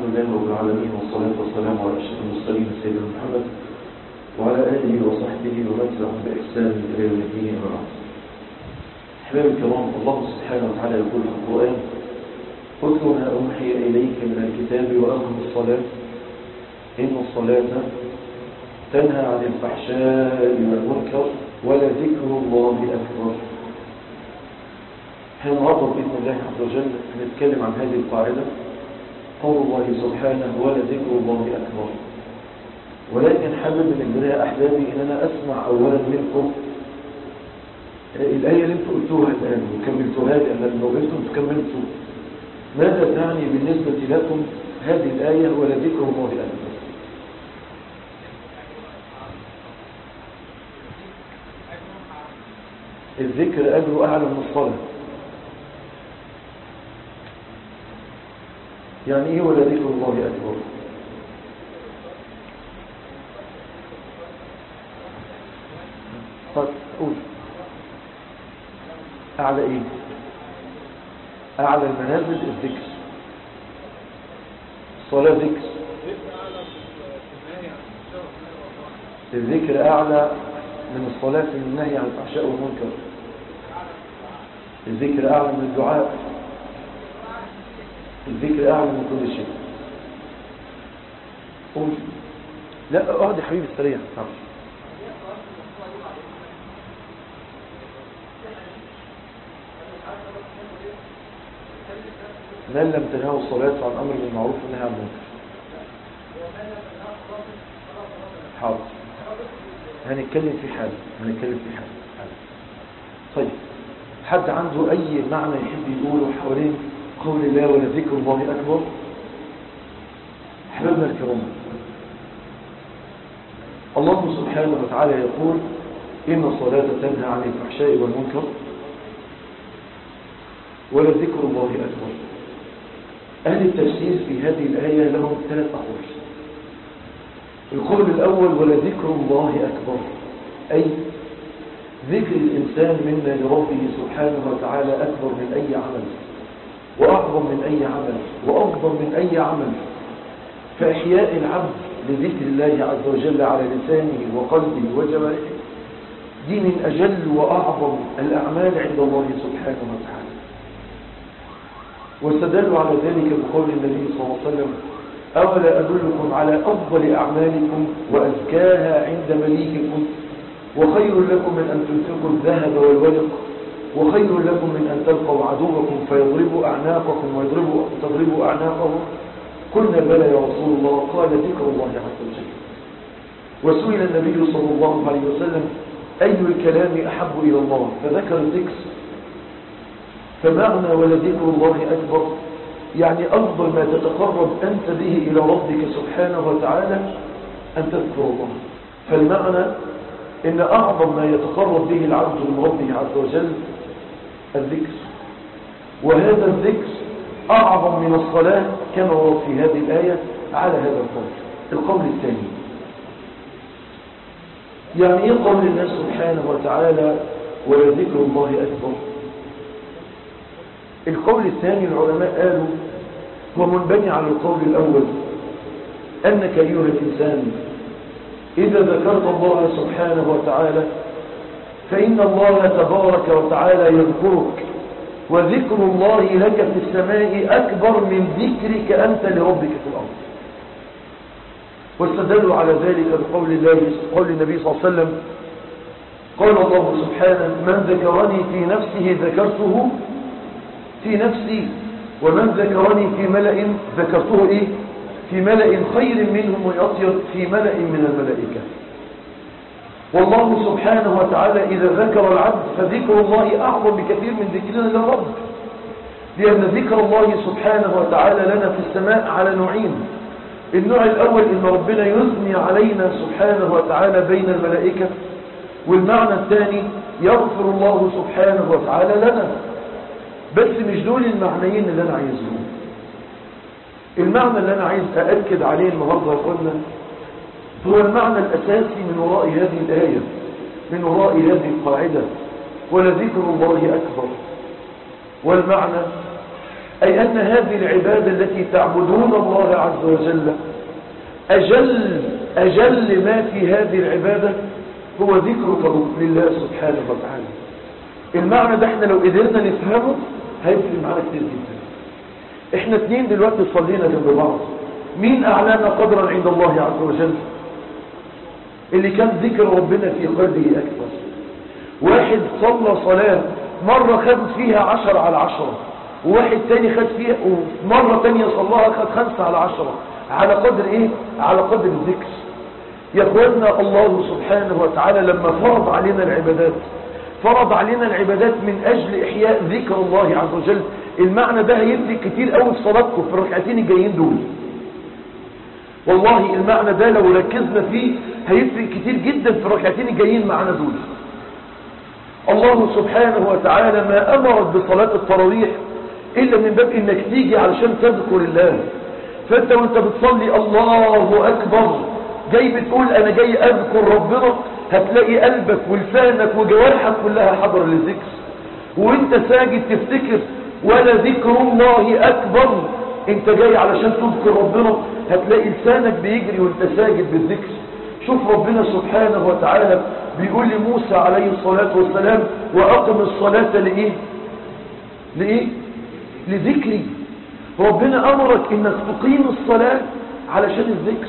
الحمد لله رب العالمين والصلاة والسلام على أشرف المرسلين سيدنا محمد وعلى آله وصحبه ومن تبعهم بإحسان إلى يوم الدين أما بعد. أحباب الكرام الله سبحانه وتعالى يقول في القرآن اتل ما أوحي إليك من الكتاب وأقم الصلاة إن الصلاة تنهى عن الفحشاء والمنكر ولذكر الله أكبر هنعرض بإذن الله عز وجل نتكلم عن هذه القاعدة قول الله سبحانه ولذكر الله أكبر ولكن حابب من البداية أحبابي إن أنا أسمع أولا منكم الآية اللي انتم قلتوها الآن وكملتوها لي أما لو أنتم تكملتوا ماذا تعني بالنسبة لكم هذه الآية ولذكر الله أكبر الذكر أجره أعلى من الصلاة يعني إيه ولا ذكر الله أكبر طيب قول أعلى إيه أعلى المنازل الذكر الصلاة ذكر الذكر أعلى من الصلاة في النهي عن الفحشاء والمنكر الذكر أعلى من الدعاء الذكر أعلى من كل شيء قول لا اقعد يا حبيبي السريع من لم تنهوا الصلاة عن أمر بالمعروف والنهي عن المنكر حاضر هنتكلم في حال هنتكلم في حال طيب حد عنده أي معنى يحب يقوله حوالين قول الله ولذكر الله أكبر أحبابنا الكرام الله سبحانه وتعالى يقول إن الصلاة تنهى عن الفحشاء والمنكر ولذكر الله أكبر أهل التفسير في هذه الآية لهم ثلاث أقوال القول الأول ولذكر الله أكبر أي ذكر الإنسان منا لربه سبحانه وتعالى أكبر من أي عمل وأعظم من أي عمل وأفضل من أي عمل فإحياء العبد لذكر الله عز وجل على لسانه وقلبه وجوارحه دي من أجل وأعظم الأعمال عند الله سبحانه وتعالى واستدلوا على ذلك بقول النبي صلى الله عليه وسلم أولا أدلكم على أفضل أعمالكم وأزكاها عند مليككم وخير لكم من أن تنفقوا الذهب والورق وخير لكم من أن تلقوا عدوكم فيضربوا أعناقكم ويضربوا تضربوا أعناقهم قلنا بلى يا رسول الله قال ذكر الله عز وجل وسئل النبي صلى الله عليه وسلم أي الكلام أحب إلى الله فذكر الذكر فمعنى ولذكر الله أكبر يعني أفضل ما تتقرب أنت به إلى ربك سبحانه وتعالى أن تذكر الله فالمعنى إن أعظم ما يتقرب به العبد من ربه عز وجل الذكر وهذا الذكر أعظم من الصلاة كما ورد في هذه الآية على هذا القول القول الثاني يعني ايه قول الله سبحانه وتعالى ولذكر الله أكبر القول الثاني العلماء قالوا هو منبني على القول الأول أنك أيها الإنسان إذا ذكرت الله سبحانه وتعالى فإن الله تبارك وتعالى يذكرك وذكر الله لك في السماء أكبر من ذكرك أنت لربك في الأرض واستدلوا على ذلك بقول الله قول النبي صلى الله عليه وسلم قال الله سبحانه من ذكرني في نفسه ذكرته في نفسي ومن ذكرني في ملأ ذكرته إيه في ملأ خير منهم ويطير في ملأ من الملائكة والله سبحانه وتعالى إذا ذكر العبد فذكر الله أعظم بكثير من ذكرنا للرب لأن ذكر الله سبحانه وتعالى لنا في السماء على نوعين النوع الأول إن ربنا يثني علينا سبحانه وتعالى بين الملائكة والمعنى الثاني يغفر الله سبحانه وتعالى لنا بس مش دول المعنيين اللي أنا عايزهم المعنى اللي أنا عايز أأكد عليه النهاردة قلنا هو المعنى الأساسي من وراء هذه الآية من وراء هذه القاعدة ولذكر الله أكبر والمعنى أي أن هذه العبادة التي تعبدون الله عز وجل أجل, أجل ما في هذه العبادة هو ذكرك لله سبحانه وتعالى المعنى ده احنا لو قدرنا نفهمه هيفرق معانا كتير جدا احنا اتنين دلوقتي صلينا جنب بعض مين اعلانا قدرا عند الله عز وجل اللي كان ذكر ربنا في قلبه اكثر واحد صلى صلاة مرة خد فيها عشر على عشرة وواحد تاني خد فيها ومرة تانية صلاها خد خمسة على عشرة على قدر ايه على قدر الذكر يا اخواننا الله سبحانه وتعالى لما فرض علينا العبادات فرض علينا العبادات من اجل احياء ذكر الله عز وجل المعنى ده هيفرق كتير قوي في صلاتكم في الركعتين الجايين دول والله المعنى ده لو ركزنا فيه هيفرق كتير جدا في الركعتين الجايين معنا دول الله سبحانه وتعالى ما امرك بصلاة التراويح الا من باب انك تيجي علشان تذكر الله فانت وانت بتصلي الله اكبر جاي بتقول انا جاي اذكر ربنا هتلاقي قلبك ولسانك وجوارحك كلها حضر للذكر وانت ساجد تفتكر ولا ذكر الله اكبر انت جاي علشان تذكر ربنا هتلاقي لسانك بيجري وانت ساجد بالذكر شوف ربنا سبحانه وتعالى بيقول لموسى عليه الصلاة والسلام وأقم الصلاة لإيه لإيه لذكري ربنا أمرك إنك تقيم الصلاة علشان الذكر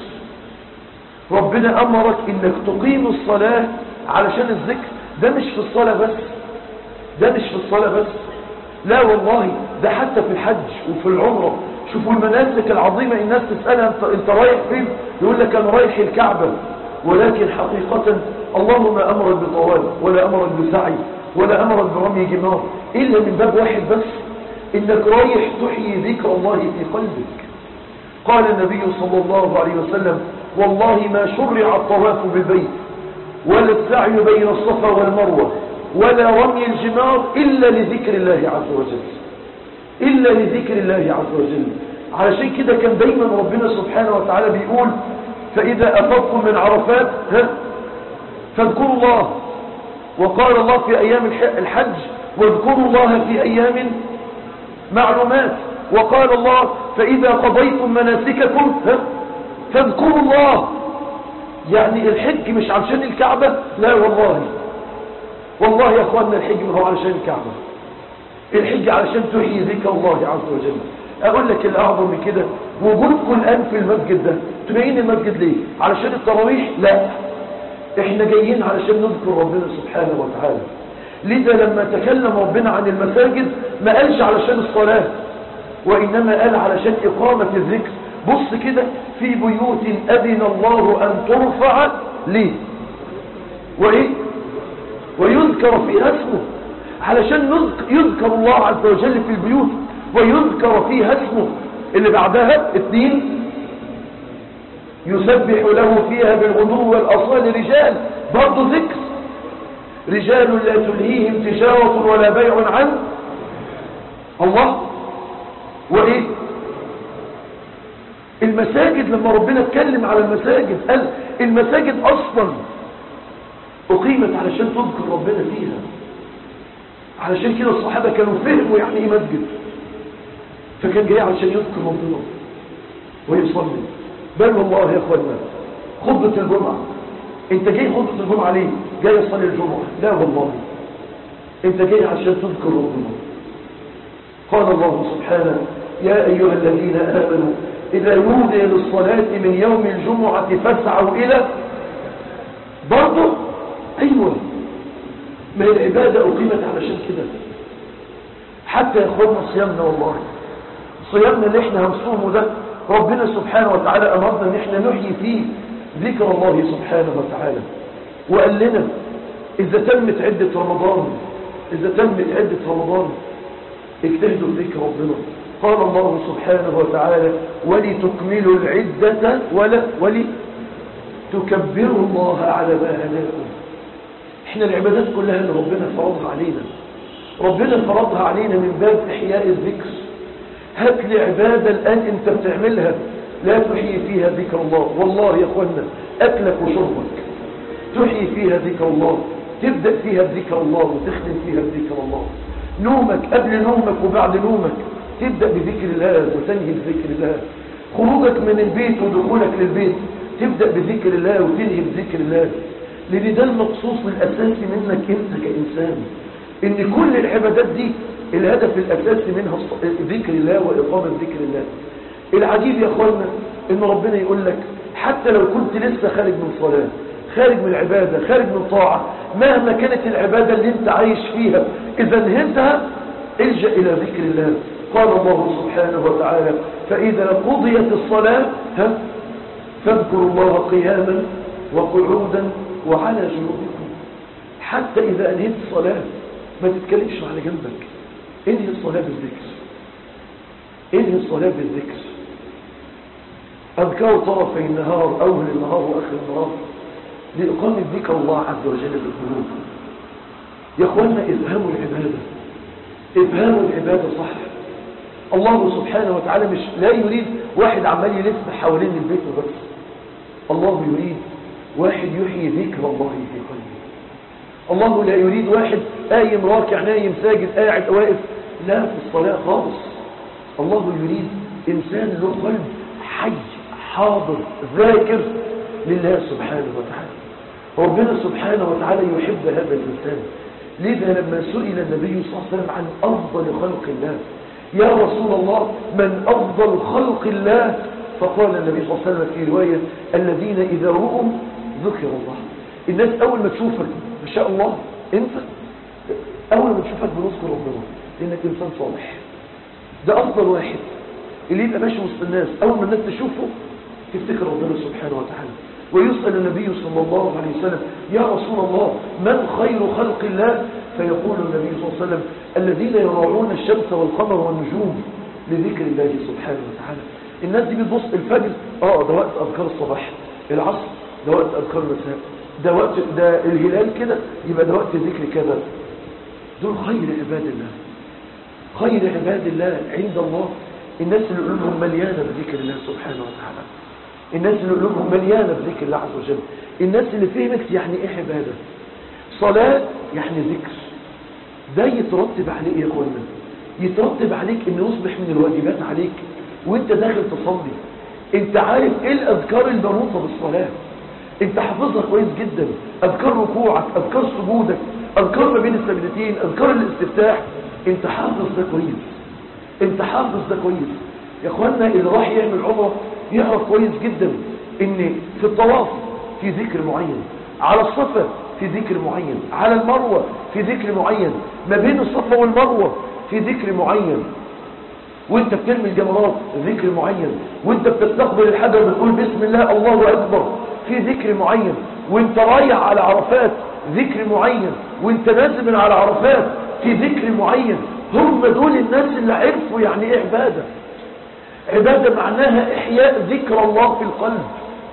ربنا أمرك إنك تقيم الصلاة علشان الذكر ده مش في الصلاة بس ده مش في الصلاة بس لا والله ده حتى في الحج وفي العمرة شوفوا المناسك العظيمة الناس تسألها انت, انت رايح فين يقول لك انا رايح الكعبة ولكن حقيقة الله ما أمرك بطوال ولا أمرك بسعي ولا أمرك برمي جمار إلا من باب واحد بس إنك رايح تحيي ذكر الله في قلبك قال النبي صلى الله عليه وسلم والله ما شرع الطواف بالبيت ولا السعي بين الصفا والمروة ولا رمي الجمار إلا لذكر الله عز وجل إلا لذكر الله عز وجل علشان كده كان دايما ربنا سبحانه وتعالى بيقول فإذا أفضتم من عرفات ها فاذكروا الله وقال الله في أيام الحج واذكروا الله في أيام معلومات وقال الله فإذا قضيتم مناسككم ها فاذكروا الله يعني الحج مش علشان الكعبة لا والله والله يا أخواننا الحج ما هو علشان الكعبة الحج علشان تحيي ذكر الله عز وجل أقول لك الأعظم من كده وجودكم الآن في المسجد ده تبين المسجد ليه علشان التراويح لا احنا جايين علشان نذكر ربنا سبحانه وتعالى لذا لما تكلم ربنا عن المساجد ما قالش علشان الصلاة وإنما قال علشان إقامة الذكر بص كده في بيوت أذن الله أن ترفع ليه وإيه ويذكر فيها اسمه علشان يذكر الله عز وجل في البيوت ويذكر فيها اسمه اللي بعدها اثنين يسبح له فيها بالغدو والأصال رجال برضو ذكر رجال لا تلهيهم تجارة ولا بيع عن الله وإيه المساجد لما ربنا اتكلم على المساجد قال المساجد أصلا أقيمت علشان تذكر ربنا فيها علشان كده الصحابة كانوا فهموا يعني ايه مسجد فكان جاي علشان يذكر ربنا ويصلي بل والله يا اخوانا خطبة الجمعة انت جاي خطبة الجمعة ليه جاي تصلي الجمعة لا والله انت جاي عشان تذكر ربنا قال الله سبحانه يا ايها الذين امنوا اذا نودي للصلاة من يوم الجمعة فاسعوا الى برضه ايوه ما العبادة اقيمت علشان كده حتى يا اخوانا صيامنا والله صيامنا اللي احنا هنصومه ده ربنا سبحانه وتعالى أمرنا ان احنا نحيي فيه ذكر الله سبحانه وتعالى وقال لنا إذا تمت عدة رمضان إذا تمت عدة رمضان اجتهدوا ذكر ربنا قال الله سبحانه وتعالى ولتكملوا العدة ولا ولتكبروا الله على ما هداكم احنا العبادات كلها اللي ربنا فرضها علينا ربنا فرضها علينا من باب إحياء الذكر هات لي عبادة الآن انت بتعملها لا تحيي فيها ذكر الله والله يا اخوانا أكلك وشربك تحيي فيها ذكر الله تبدأ فيها بذكر الله وتختم فيها بذكر الله نومك قبل نومك وبعد نومك تبدأ بذكر الله وتنهي بذكر الله خروجك من البيت ودخولك للبيت تبدأ بذكر الله وتنهي بذكر الله لأن ده المقصوص الأساسي منك أنت كإنسان إن كل العبادات دي الهدف الأساسي منها ذكر الله وإقامة ذكر الله العجيب يا أخوانا إن ربنا يقول لك حتى لو كنت لسه خارج من صلاة خارج من عبادة خارج من طاعة مهما كانت العبادة اللي انت عايش فيها إذا انهيتها الجأ إلى ذكر الله قال الله سبحانه وتعالى فإذا قضيت الصلاة ها فاذكروا الله قياما وقعودا وعلى جنوبكم حتى إذا أنهيت الصلاة ما تتكلمش على جنبك انهي الصلاة بالذكر انهي الصلاة بالذكر أذكار طرفي النهار أول النهار وآخر النهار لإقامة ذكر الله عز وجل في القلوب يا أخوانا إفهموا العبادة إفهموا العبادة صح الله سبحانه وتعالى مش لا يريد واحد عمال يلف حوالين البيت وبس الله يريد واحد يحيي ذكر الله في قلبه الله لا يريد واحد قايم راكع نايم ساجد قاعد واقف لا في الصلاة خالص الله يريد إنسان له قلب حي حاضر ذاكر لله سبحانه وتعالى ربنا سبحانه وتعالى يحب هذا الإنسان لذا لما سئل النبي صلى الله عليه وسلم عن أفضل خلق الله يا رسول الله من أفضل خلق الله فقال النبي صلى الله عليه وسلم في رواية الذين إذا رؤوا ذكر الله الناس أول ما تشوفك ما شاء الله أنت أول ما تشوفك بنذكر ربنا لأنك إنسان صالح ده أفضل واحد اللي يبقى ماشي وسط الناس أول ما الناس تشوفه تفتكر ربنا سبحانه وتعالى ويسأل النبي صلى الله عليه وسلم يا رسول الله من خير خلق الله فيقول النبي صلى الله عليه وسلم الذين يراعون الشمس والقمر والنجوم لذكر الله سبحانه وتعالى الناس دي بتبص الفجر اه ده وقت أذكار الصباح العصر ده وقت أذكار المساء ده وقت ده الهلال كده يبقى ده وقت ذكر كذا دول خير عباد الله خير عباد الله عند الله الناس اللي قلوبهم مليانة بذكر الله سبحانه وتعالى الناس اللي قلوبهم مليانة بذكر الله عز وجل الناس اللي فهمت يعني ايه عبادة صلاة يعني ذكر ده يترتب عليه يا اخوانا يترتب عليك ان يصبح من الواجبات عليك وانت داخل تصلي انت عارف ايه الاذكار المنوطه بالصلاه انت حافظها كويس جدا اذكار ركوعك اذكار سجودك اذكار ما بين السجدتين اذكار الاستفتاح انت حافظ ده كويس انت حافظ ده كويس يا اخوانا اللي راح يعمل عمره يعرف كويس جدا ان في الطواف في ذكر معين على الصفا في ذكر معين على المروه في ذكر معين ما بين الصفا والمروه في ذكر معين وانت بترمي الجمرات ذكر معين وانت بتستقبل الحجر بتقول بسم الله الله اكبر في ذكر معين وانت رايح على عرفات ذكر معين وانت نازل من على عرفات في ذكر معين هم دول الناس اللي عرفوا يعني ايه عبادة عبادة معناها احياء ذكر الله في القلب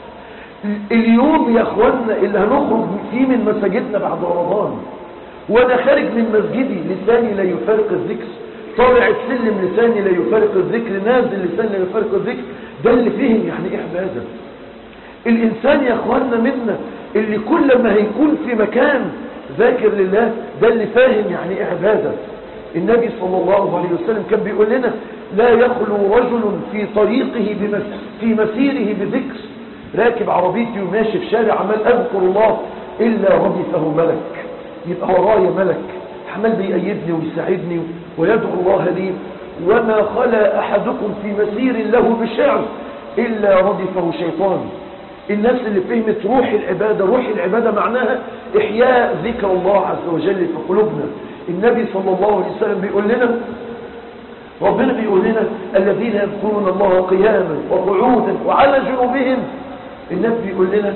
اليوم يا اخوانا اللي هنخرج فيه من مساجدنا بعد رمضان وانا خارج من مسجدي لساني لا يفارق الذكر طالع السلم لساني لا يفارق الذكر نازل لساني لا يفارق الذكر ده اللي فهم يعني ايه عبادة الانسان يا اخوانا منا اللي كل ما هيكون في مكان ذاكر لله ده اللي فاهم يعني ايه عبادة النبي صلى الله عليه وسلم كان بيقول لنا لا يخلو رجل في طريقه بمس في مسيره بذكر راكب عربيتي وماشي في شارع عمال اذكر الله الا ردفه ملك يبقى ورايا ملك عمال بيأيدني ويساعدني ويدعو الله لي وما خلا أحدكم في مسير له بشعر إلا ردفه شيطان الناس اللي فهمت روح العبادة روح العبادة معناها إحياء ذكر الله عز وجل في قلوبنا النبي صلى الله عليه وسلم بيقول لنا ربنا بيقول لنا الذين يذكرون الله قياما وقعودا وعلى جنوبهم النبي بيقول لنا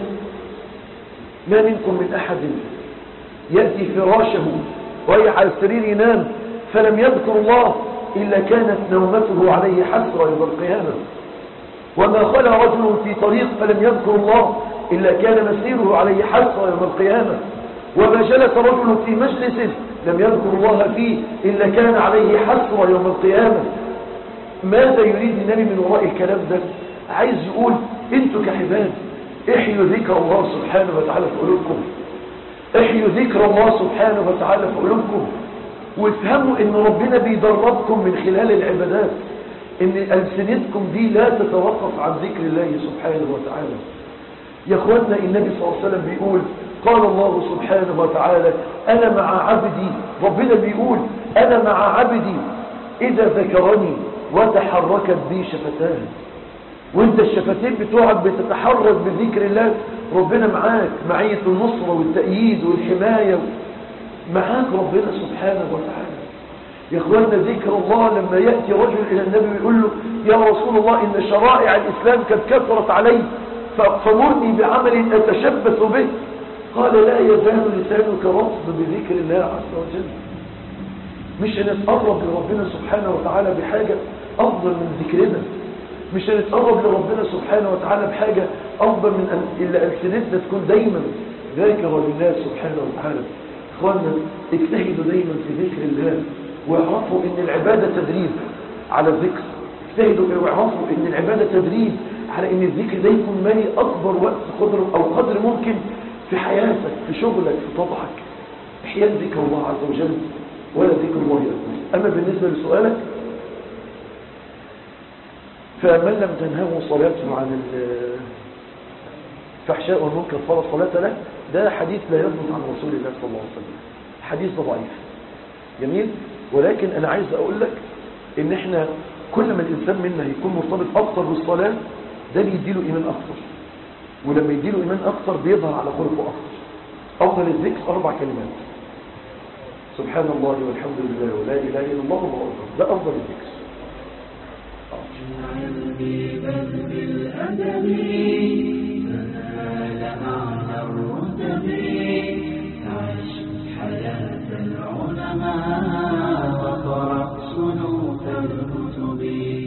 ما منكم من أحد يأتي فراشه وهي على السرير ينام فلم يذكر الله إلا كانت نومته عليه حسرة يوم القيامة وما خلى رجل في طريق فلم يذكر الله إلا كان مسيره عليه حسرة يوم القيامة وما جلس رجل في مجلس لم يذكر الله فيه إلا كان عليه حسرة يوم القيامة ماذا يريد النبي من وراء الكلام ده عايز يقول انتوا كحبان احيوا ذكر الله سبحانه وتعالى في قلوبكم احيوا ذكر الله سبحانه وتعالى في قلوبكم وافهموا ان ربنا بيدربكم من خلال العبادات ان ألسنتكم دي لا تتوقف عن ذكر الله سبحانه وتعالى يا اخوانا النبي صلى الله عليه وسلم بيقول قال الله سبحانه وتعالى أنا مع عبدي ربنا بيقول أنا مع عبدي إذا ذكرني وتحركت بي شفتاه وانت الشفتين بتوعك بتتحرك بذكر الله ربنا معاك معية النصرة والتأييد والحماية معاك ربنا سبحانه وتعالى يا اخوانا ذكر الله لما يأتي رجل إلى النبي ويقول له يا رسول الله إن شرائع الإسلام قد كثرت علي فمرني بعمل أتشبث به قال لا يزال لسانك رطب بذكر الله عز وجل مش هنتقرب لربنا سبحانه وتعالى بحاجة أفضل من ذكرنا مش هنتقرب لربنا سبحانه وتعالى بحاجة أفضل من أن إلا ألسنتنا تكون دايما ذاكرة لله سبحانه وتعالى إخواننا اجتهدوا دايما في ذكر الله واعرفوا ان العبادة تدريب على الذكر اجتهدوا واعرفوا ان العبادة تدريب على ان الذكر ده يكون مالي اكبر وقت قدر او قدر ممكن في حياتك في شغلك في طبعك احياء ذكر الله عز وجل ولا ذكر الله أكبر اما بالنسبة لسؤالك فمن لم تنهه صلاته عن الفحشاء والمنكر فلا صلاة له ده حديث لا يثبت عن رسول الله صلى الله عليه وسلم حديث ضعيف جميل ولكن انا عايز اقول لك ان احنا كل ما الانسان منا يكون مرتبط اكتر بالصلاة ده بيديله ايمان اكتر ولما يديله ايمان اكتر بيظهر على خلقه اكتر افضل الذكر اربع كلمات سبحان الله والحمد لله ولا اله الا الله والله اكبر ده افضل الذكر بالأدب